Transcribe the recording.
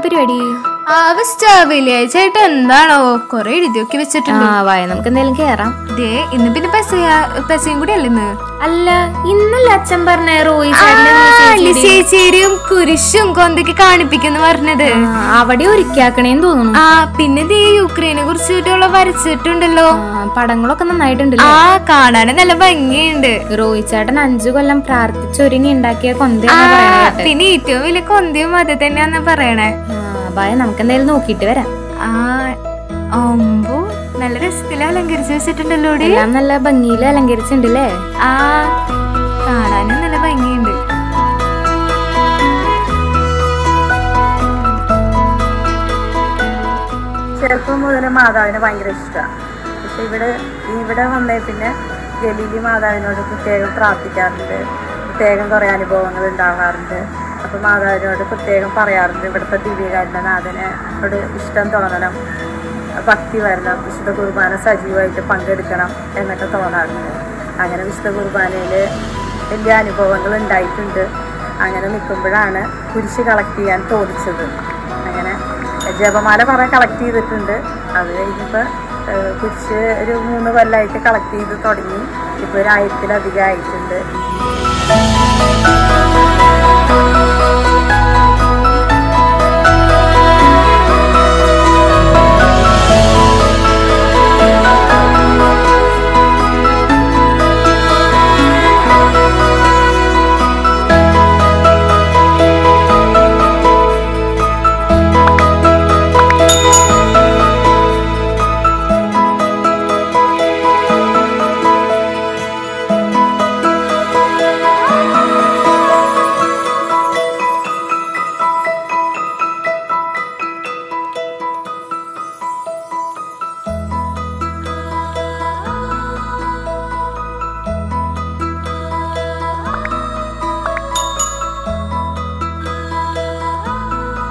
പരിപാടി അവസ്ഥ വെള്ളിയാഴ്ച ആയിട്ട് എന്താണോ കൊറേ എഴുതിയൊക്കെ ആ വെച്ചിട്ടുണ്ട് വായ നമുക്ക് എന്തായാലും കേറാം ദേ ഇന്ന് പിന്നെ പെസയ പെസയും കൂടി അല്ലേ ഇന്ന് അല്ല ഇന്നല്ല അച്ഛൻ പറഞ്ഞ റോയി ചേച്ചിയും കുരിശും കൊന്തൊക്കെ കാണിപ്പിക്കുന്നു പറഞ്ഞത് അവിടെ ഒരുക്കാക്കണേന്ന് തോന്നുന്നു ആ പിന്നെ ദേ യുക്രൈനെ കുറിച്ചിട്ടുള്ള വരച്ചിട്ടുണ്ടല്ലോ ആ, പടങ്ങളൊക്കെ നന്നായിട്ടുണ്ട് ആ കാണാനും നല്ല ഭംഗിയുണ്ട് റോയി ചേട്ടൻ അഞ്ചു കൊല്ലം പ്രാർത്ഥിച്ചൊരുങ്ങി ഉണ്ടാക്കിയ ആ, കൊന്തയാണ് പറയണത് പിന്നെ ഏറ്റവും വലിയ കൊന്തയും അത് തന്നെയാന്ന് പറയണേ വായ നമുക്ക് എന്തായാലും നോക്കിയിട്ട് വരാം ആ അമ്പോ നല്ല രസത്തിൽ അലങ്കരിച്ച് വെച്ചിട്ടുണ്ടല്ലോ ഇവിടെ. എല്ലാം നല്ല ഭംഗിയിൽ അലങ്കരിച്ചിട്ടുണ്ടല്ലേ ആ കാണാനും നല്ല ഭംഗിയുണ്ട് ചെറുപ്പം മുതൽ മാതാവിനെ ഭയങ്കര ഇഷ്ടമാണ് പക്ഷെ ഇവിടെ ഇവിടെ വന്നേ പിന്നെ ജലീലി മാതാവിനോട് പ്രത്യേകം പ്രാർത്ഥിക്കാറുണ്ട് പ്രത്യേകം കുറേ അനുഭവങ്ങൾ ഉണ്ടാവാറുണ്ട് അപ്പോൾ മാതാവിനോട് പ്രത്യേകം പറയാറുണ്ട് ഇവിടുത്തെ ദിവ്യകാരുണ്യനാഥനോട് ഇഷ്ടം തോന്നണം ഭക്തി വരണം വിശുദ്ധ കുർബാന സജീവമായിട്ട് പങ്കെടുക്കണം എന്നൊക്കെ തോന്നാറുണ്ട് അങ്ങനെ വിശുദ്ധ കുർബാനയിൽ വലിയ അനുഭവങ്ങൾ ഉണ്ടായിട്ടുണ്ട് അങ്ങനെ നിൽക്കുമ്പോഴാണ് കുരിശ് കളക്ട് ചെയ്യാൻ തോന്നിച്ചത് അങ്ങനെ ജപമാല കുറെ കളക്ട് ചെയ്തിട്ടുണ്ട് അത് കഴിഞ്ഞപ്പോൾ കുരിശ് ഒരു മൂന്ന് കൊല്ലമായിട്ട് കളക്ട് ചെയ്ത് തുടങ്ങി ഇപ്പോൾ ഒരു ആയിരത്തിലധികം ആയിട്ടുണ്ട്